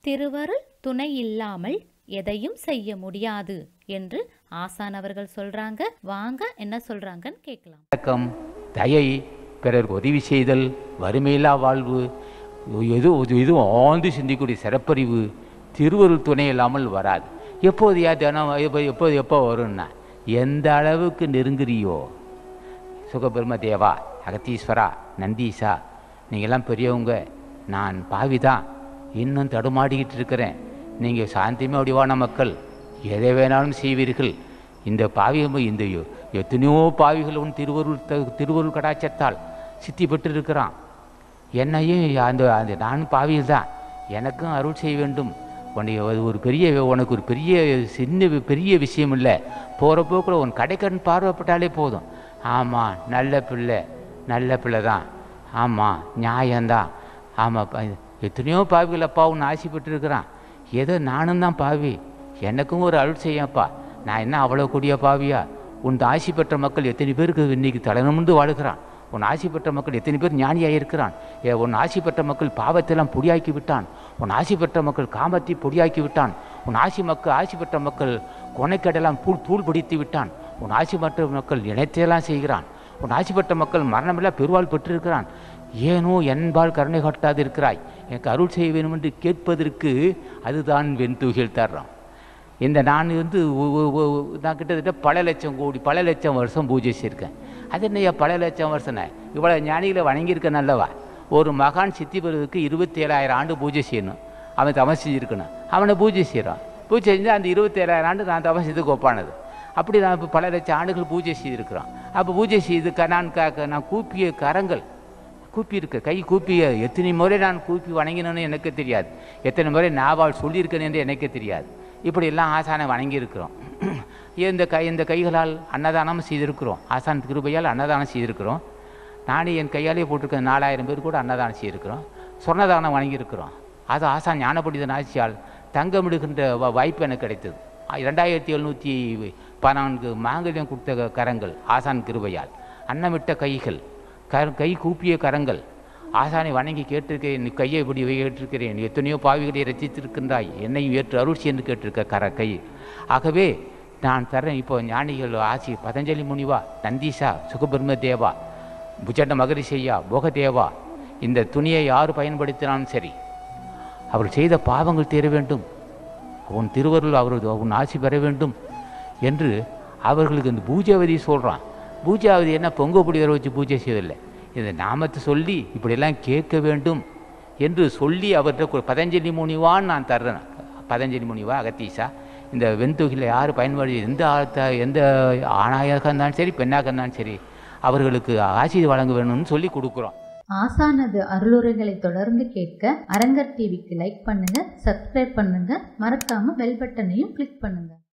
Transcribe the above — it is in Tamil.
திருவருள் துணை இல்லாமல் எதையும் செய்ய முடியாது என்று ஆசான் அவர்கள் சொல்றாங்க வாங்க என்ன சொல்றாங்கன்னு கேட்கலாம் அடக்கம் தயை பிறருக்கு உதவி செய்தல் வறுமையில்லா வாழ்வு எது எதுவும் ஆழ்ந்து சிந்திக்கூடிய சிறப்பறிவு திருவருள் துணை இல்லாமல் வராது எப்போது யா தினம் எப்போ எப்போது எப்போ வரும்னா எந்த அளவுக்கு நெருங்குறியோ சுகபிரம தேவா அகத்தீஸ்வரா நந்தீசா நீங்கள்லாம் பெரியவங்க நான் பாவி தான் இன்னும் தடுமாடிக்கிட்டு இருக்கிறேன் நீங்கள் சாந்தியமே வடிவான மக்கள் எதை வேணாலும் செய்வீர்கள் இந்த பாவி இந்த எ- எத்தனையோ பாவிகள் உன் திருவருள் த- திருவருள் கடாச்சத்தால் சித்தி பெற்று இருக்கிறான் என்னையும் அந்த அந்த நானும் பாவியில் தான் எனக்கும் அருள் செய்ய வேண்டும் உன்னை அது ஒரு பெரிய உனக்கு ஒரு பெரிய சின்ன வி- பெரிய விஷயம் இல்லை போகிற போக்கில் உன் கடைக்கண் பார்வைப்பட்டாலே போதும் ஆமாம் நல்ல பிள்ளை நல்ல பிள்ளை தான் ஆமாம் நியாயம்தான் ஆமாம் எத்தனையோ பாவிகள் அப்பா உன்னை ஆசைப்பட்டுருக்கிறான் ஏதோ நானும் தான் பாவி எனக்கும் ஒரு அருள் செய்யப்பா நான் என்ன அவ்வளோ கொடிய பாவியா உன் ஆசி பெற்ற மக்கள் எத்தனை பேருக்கு இன்னைக்கு தலைநிமிர்ந்து வாழுகிறான் உன் ஆசி பெற்ற மக்கள் எத்தனை பேர் ஞானியாக இருக்கிறான் ஏ, உன் ஆசி பெற்ற மக்கள் பாவத்தெல்லாம் பொடியாக்கி விட்டான் உன் ஆசி பெற்ற மக்கள் காமத்தை பொடியாக்கி விட்டான் உன் ஆசி மக்கள் ஆசி பெற்ற மக்கள் கொனைக்கடெல்லாம் பூ தூள் பிடித்து விட்டான் உன் ஆசி பெற்ற மக்கள் இணைத்தையெல்லாம் செய்கிறான் உன் ஆசி பெற்ற மக்கள் மரணமெல்லாம் பெருவாள் பெற்றிருக்கிறான் ஏனோ என்பால் கருணை காட்டாது இருக்கிறாய் எனக்கு அருள் செய்ய வேண்டும் என்று கேட்பதற்கு அதுதான் வெண்துகில் தர்றான் இந்த நான் வந்து ஒ- ஒ- ஒ- நான் கிட்டத்தட்ட பல லட்சம் கோடி பல லட்சம் வருஷம் பூஜை செய்யிருக்கேன் அது என்னையா பல லட்சம் வருஷம்னா இவ்வளோ ஞானிகளை வணங்கியிருக்கேன் நல்லவா ஒரு மகான் சித்தி பெறுவதற்கு இருபத்தி ஏழாயிரம் ஆண்டு பூஜை செய்யணும் அவன் தவம் செஞ்சுருக்கணும் அவனை பூஜை செய்கிறான் பூஜை செஞ்சு அந்த இருபத்தேழாயிரம் ஆண்டு நான் தவம் செய்து ஒப்பானது அப்படி நான் இப்போ பல லட்சம் ஆண்டுகள் பூஜை செய்திருக்கிறோம் அப்போ பூஜை செய்து க- நான் க க- நான் கூப்பிய கரங்கள் கூப்பி இருக்க கை கூப்பிய எத்தனை முறை நான் கூப்பி வணங்கினேன்னு எனக்கு தெரியாது எத்தனை முறை நாவால் சொல்லியிருக்கேன் என்று எனக்கு தெரியாது இப்படி எல்லாம் ஆசானை வணங்கியிருக்கிறோம் இந்த கை இந்த கைகளால் அன்னதானம் செய்திருக்கிறோம் ஆசான் கிருபையால் அன்னதானம் செய்திருக்கிறோம் நானே என் கையாலே போட்டிருக்க நாலாயிரம் பேர் கூட அன்னதானம் செய்திருக்கிறோம் சொன்னதானம் வணங்கியிருக்கிறோம் அது ஆசான் ஞானபண்டிதன் ஆட்சியால் தங்கமிடுகின்ற வ- வாய்ப்பு எனக்கு கிடைத்தது ரெண்டாயிரத்தி எழுநூற்றி பதினான்கு மாங்கல்யம் கொடுத்த கரங்கள் ஆசான் கிருபையால் அன்னமிட்ட கைகள் க கை கூப்பிய கரங்கள் ஆசானை வணங்கி கேட்டிருக்கிறேன் நீ கையை இப்படி ஏற்றிருக்கிறேன் எத்தனையோ பாவிகளை ரசித்திருக்கின்றாய் என்னையும் ஏற்று அருட்சி என்று கேட்டிருக்க கர கை ஆகவே நான் தரேன் இப்போ ஞானிகள் ஆசி பதஞ்சலி முனிவா நந்தீசா சுகபிரம்ம தேவா புஜண்ட மகரிஷையா போகதேவா இந்த துணியை யார் பயன்படுத்தினாலும் சரி அவர் செய்த பாவங்கள் தீர வேண்டும் உன் திருவருள் அவரது உன் ஆசி பெற வேண்டும் என்று அவர்களுக்கு இந்த பூஜாவதி சொல்கிறான் பூஜாவதி என்ன பொங்க புடிவரை வச்சு பூஜை செய்வதில்லை இந்த நாமத்தை சொல்லி இப்படியெல்லாம் கேட்க வேண்டும் என்று சொல்லி அவர்கிட்ட கு- பதஞ்சலி முனிவான்னு நான் தர்றேன் பதஞ்சலி முனிவா அகத்தீசா இந்த வெண்தொகையில் யார் பயன்படுத்தி எந்த ஆத்த எந்த ஆணாயாக இருந்தாலும் சரி பெண்ணாக இருந்தாலும் சரி அவர்களுக்கு ஆசி வழங்க வேணும்னு சொல்லி கொடுக்குறோம் ஆசானது அருளுரைகளை தொடர்ந்து கேட்க அரங்கர் டிவிக்கு லைக் பண்ணுங்க சப்ஸ்கிரைப் பண்ணுங்க மறக்காம பெல் பட்டனையும் கிளிக் பண்ணுங்க